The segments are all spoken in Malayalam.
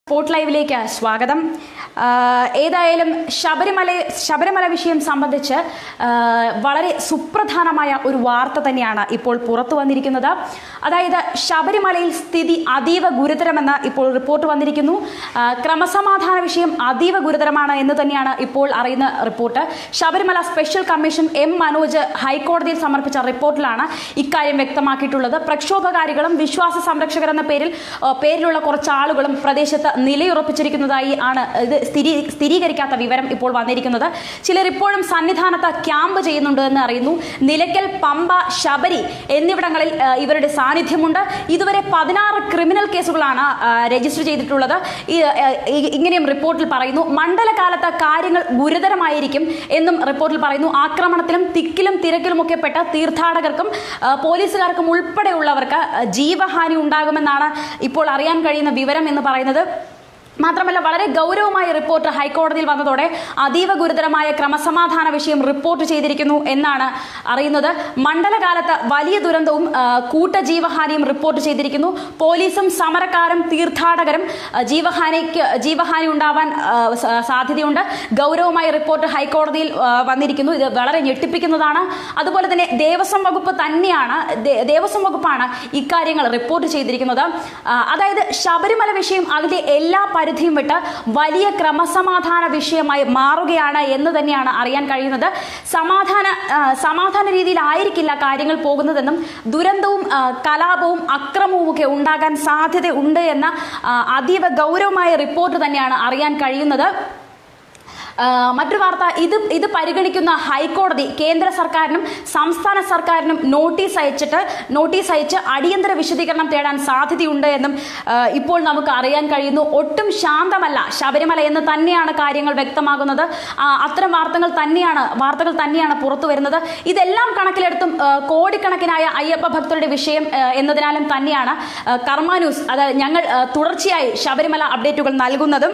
സ്പോട്ട് ലൈവിലേക്ക് സ്വാഗതം ആ, ഏതായാലും ശബരിമല ശബരിമല വിഷയം സംബന്ധിച്ച് ആ, വളരെ സുപ്രധാനമായ ഒരു വാർത്ത തന്നെയാണ് ഇപ്പോൾ പുറത്തു വന്നിരിക്കുന്നത് അതായത് ശബരിമലയിൽ സ്ഥിതി അതീവ ഗുരുതരമെന്ന് ഇപ്പോൾ റിപ്പോർട്ട് വന്നിരിക്കുന്നു ആ, ക്രമസമാധാന വിഷയം അതീവ ഗുരുതരമാണ് എന്ന് തന്നെയാണ് ഇപ്പോൾ അറിയുന്ന report Sabarimala special commission M Manoj ഹൈക്കോടതിയിൽ സമർപ്പിച്ച റിപ്പോർട്ടിലാണ് ഇക്കാര്യം വ്യക്തമാക്കിയിട്ടുള്ളത് പ്രക്ഷോഭകാരികളും വിശ്വാസ സംരക്ഷകർ എന്ന പേരിൽ ആ, പേരിലുള്ള കുറച്ച് ആളുകളും പ്രദേശത്ത് നിലയുറപ്പിച്ചിരിക്കുന്നതായി ആണ് ഇത് സ്ഥിരീ സ്ഥിരീകരിക്കാത്ത വിവരം ഇപ്പോൾ വന്നിരിക്കുന്നത് ചിലർ ഇപ്പോഴും സന്നിധാനത്ത് ക്യാമ്പ് ചെയ്യുന്നുണ്ട് എന്ന് അറിയുന്നു നിലയ്ക്കൽ പമ്പ ശബരി എന്നിവിടങ്ങളിൽ ആ, ഇവരുടെ സാന്നിധ്യമുണ്ട് ഇതുവരെ പതിനാറ് ക്രിമിനൽ കേസുകളാണ് ആ, രജിസ്റ്റർ ചെയ്തിട്ടുള്ളത് ഈ, ആ, ഈ- ഇങ്ങനെയും റിപ്പോർട്ടിൽ പറയുന്നു മണ്ഡലകാലത്ത് കാര്യങ്ങൾ ഗുരുതരമായിരിക്കും എന്നും റിപ്പോർട്ടിൽ പറയുന്നു ആക്രമണത്തിലും തിക്കിലും തിരക്കിലുമൊക്കെ പെട്ട തീർത്ഥാടകർക്കും ആ, പോലീസുകാർക്കും ഉൾപ്പെടെയുള്ളവർക്ക് ആ, ജീവഹാനി ഉണ്ടാകുമെന്നാണ് ഇപ്പോൾ അറിയാൻ കഴിയുന്ന വിവരം എന്ന് പറയുന്നത് മാത്രമല്ല വളരെ ഗൗരവമായ റിപ്പോർട്ട് ഹൈക്കോടതിയിൽ വന്നതോടെ അതീവ ഗുരുതരമായ ക്രമസമാധാന വിഷയം റിപ്പോർട്ട് ചെയ്തിരിക്കുന്നു എന്നാണ് അറിയുന്നത് മണ്ഡലകാലത്ത് വലിയ ദുരന്തവും ആ, കൂട്ടജീവഹാനിയും റിപ്പോർട്ട് ചെയ്തിരിക്കുന്നു പോലീസും സമരക്കാരും തീർത്ഥാടകരും ആ, ജീവഹാനിക്ക് ജീവഹാനി ഉണ്ടാവാൻ ആ, സ- സാധ്യതയുണ്ട് ഗൗരവമായ റിപ്പോർട്ട് ഹൈക്കോടതിയിൽ ആ, വന്നിരിക്കുന്നു ഇത് വളരെ ഞെട്ടിപ്പിക്കുന്നതാണ് അതുപോലെ തന്നെ ദേവസ്വം വകുപ്പ് തന്നെയാണ് ദേ- ദേവസ്വം വകുപ്പാണ് ഇക്കാര്യങ്ങൾ റിപ്പോർട്ട് ചെയ്തിരിക്കുന്നത് ആ, അതായത് ശബരിമല വിഷയം അതിന്റെ എല്ലാ പരിധിയും വിട്ട് വലിയ ക്രമസമാധാന വിഷയമായി മാറുകയാണ് എന്ന് തന്നെയാണ് അറിയാൻ കഴിയുന്നത് സമാധാന ആ, സമാധാന രീതിയിലായിരിക്കില്ല കാര്യങ്ങൾ പോകുന്നതെന്നും ദുരന്തവും ആ, കലാപവും അക്രമവും ഒക്കെ ഉണ്ടാകാൻ സാധ്യത ഉണ്ട് എന്ന ആ, അതീവ ഗൗരവമായ റിപ്പോർട്ട് തന്നെയാണ് അറിയാൻ കഴിയുന്നത് ആ, മറ്റു വാർത്ത ഇത് ഇത് പരിഗണിക്കുന്ന ഹൈക്കോടതി കേന്ദ്ര സർക്കാരിനും സംസ്ഥാന സർക്കാരിനും നോട്ടീസ് അയച്ചിട്ട് നോട്ടീസ് അയച്ച് അടിയന്തര വിശദീകരണം തേടാൻ സാധ്യതയുണ്ട് എന്നും ആ, ഇപ്പോൾ നമുക്ക് അറിയാൻ കഴിയുന്നു ഒട്ടും ശാന്തമല്ല ശബരിമല എന്ന് തന്നെയാണ് കാര്യങ്ങൾ വ്യക്തമാകുന്നത് ആ, അത്തരം വാർത്തകൾ തന്നെയാണ് വാർത്തകൾ തന്നെയാണ് പുറത്തു വരുന്നത് ഇതെല്ലാം കണക്കിലെടുത്തും ആ, കോടിക്കണക്കിനായ അയ്യപ്പ ഭക്തരുടെ വിഷയം ആ, എന്നതിനാലും തന്നെയാണ് ആ, കർമ്മ ന്യൂസ് അതായത് ഞങ്ങൾ ആ, തുടർച്ചയായി ശബരിമല അപ്ഡേറ്റുകൾ നൽകുന്നതും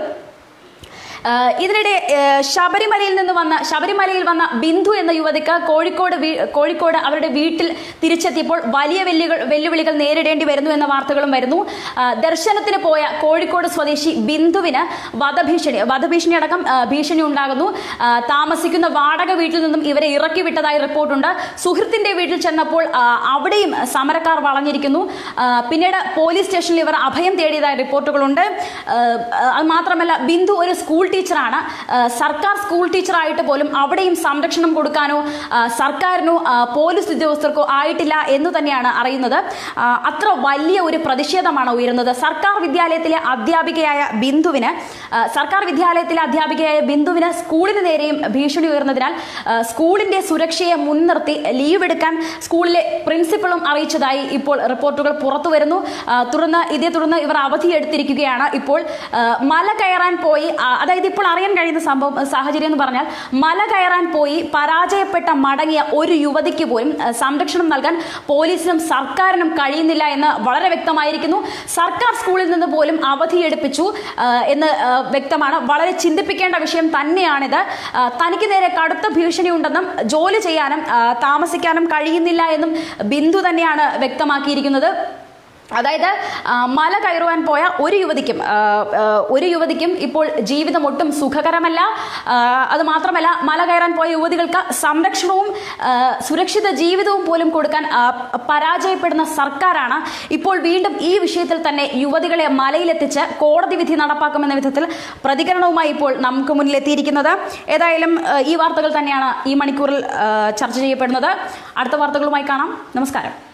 ആഹ് ഇതിനിടെ ആഹ് ശബരിമലയിൽ നിന്ന് വന്ന ശബരിമലയിൽ വന്ന ബിന്ദു എന്ന യുവതിക്ക് കോഴിക്കോട് വീ- കോഴിക്കോട് അവരുടെ വീട്ടിൽ തിരിച്ചെത്തിയപ്പോൾ വലിയ വെല്ലുകൾ വെല്ലുവിളികൾ നേരിടേണ്ടി വരുന്നു എന്ന വാർത്തകളും വരുന്നു ആഹ് ദർശനത്തിന് പോയ കോഴിക്കോട് സ്വദേശി ബിന്ദുവിന് വധഭീഷണി വധഭീഷണി അടക്കം ആഹ് ഭീഷണി ഉണ്ടാകുന്നു ആഹ് താമസിക്കുന്ന വാടക വീട്ടിൽ നിന്നും ഇവരെ ഇറക്കി വിട്ടതായി റിപ്പോർട്ടുണ്ട് സുഹൃത്തിന്റെ വീട്ടിൽ ചെന്നപ്പോൾ ആഹ് അവിടെയും സമരക്കാർ വളഞ്ഞിരിക്കുന്നു ആഹ് പിന്നീട് പോലീസ് സ്റ്റേഷനിൽ ഇവർ അഭയം തേടിയതായി റിപ്പോർട്ടുകളുണ്ട് ആഹ് അത് മാത്രമല്ല ബിന്ദു ഒരു സ്കൂൾ ടീച്ചറാണ് ആഹ് സർക്കാർ സ്കൂൾ ടീച്ചറായിട്ട് പോലും അവിടെയും സംരക്ഷണം കൊടുക്കാനോ ആഹ് സർക്കാരിനോ ആഹ് പോലീസ് ഉദ്യോഗസ്ഥർക്കോ ആയിട്ടില്ല എന്ന് തന്നെയാണ് അറിയുന്നത് ആഹ് അത്ര വലിയ ഒരു പ്രതിഷേധമാണ് ഉയരുന്നത് സർക്കാർ വിദ്യാലയത്തിലെ അധ്യാപികയായ ബിന്ദുവിന് ആഹ് സർക്കാർ വിദ്യാലയത്തിലെ അധ്യാപികയായ ബിന്ദുവിന് സ്കൂളിന് നേരെയും ഭീഷണി ഉയർന്നതിനാൽ ആഹ് സ്കൂളിന്റെ സുരക്ഷയെ മുൻനിർത്തി ലീവ് എടുക്കാൻ സ്കൂളിലെ പ്രിൻസിപ്പളും അറിയിച്ചതായി ഇപ്പോൾ റിപ്പോർട്ടുകൾ പുറത്തു വരുന്നു ആഹ് തുടർന്ന് ഇതേ തുടർന്ന് ഇവർ അവധിയെടുത്തിരിക്കുകയാണ് ഇപ്പോൾ ആഹ് മല കയറാൻ പോയി ആഹ് അതായത് ഇപ്പോൾ അറിയാൻ കഴിയുന്ന സംഭവം സാഹചര്യം എന്ന് പറഞ്ഞാൽ മല കയറാൻ പോയി പരാജയപ്പെട്ട മടങ്ങിയ ഒരു യുവതിക്ക് പോലും ആഹ് സംരക്ഷണം നൽകാൻ പോലീസിനും സർക്കാരിനും കഴിയുന്നില്ല എന്ന് വളരെ വ്യക്തമായിരിക്കുന്നു സർക്കാർ സ്കൂളിൽ നിന്ന് പോലും അവധിയെടുപ്പിച്ചു ആഹ് എന്ന് ആഹ് വ്യക്തമാണ് വളരെ ചിന്തിപ്പിക്കേണ്ട വിഷയം തന്നെയാണിത് ആഹ് തനിക്ക് നേരെ കടുത്ത ഭീഷണിയുണ്ടെന്നും ജോലി ചെയ്യാനും ആഹ് താമസിക്കാനും കഴിയുന്നില്ല എന്നും ബിന്ദു തന്നെയാണ് വ്യക്തമാക്കിയിരിക്കുന്നത് അതായത് ആ, മല കയറുവാൻ പോയ ഒരു യുവതിക്കും ആ, ആ, ഒരു യുവതിക്കും ഇപ്പോൾ ജീവിതം ഒട്ടും സുഖകരമല്ല ആ, അത് മാത്രമല്ല മല കയറാൻ പോയ യുവതികൾക്ക് സംരക്ഷണവും ആ, സുരക്ഷിത ജീവിതവും പോലും കൊടുക്കാൻ ആ, പരാജയപ്പെടുന്ന സർക്കാരാണ് ഇപ്പോൾ വീണ്ടും ഈ വിഷയത്തിൽ തന്നെ യുവതികളെ മലയിലെത്തിച്ച് കോടതി വിധി നടപ്പാക്കുമെന്ന വിധത്തിൽ പ്രതികരണവുമായി ഇപ്പോൾ നമുക്ക് മുന്നിൽ എത്തിയിരിക്കുന്നത് ഏതായാലും ആ, ഈ വാർത്തകൾ തന്നെയാണ് ഈ മണിക്കൂറിൽ ആ, ചർച്ച ചെയ്യപ്പെടുന്നത് അടുത്ത വാർത്തകളുമായി കാണാം നമസ്കാരം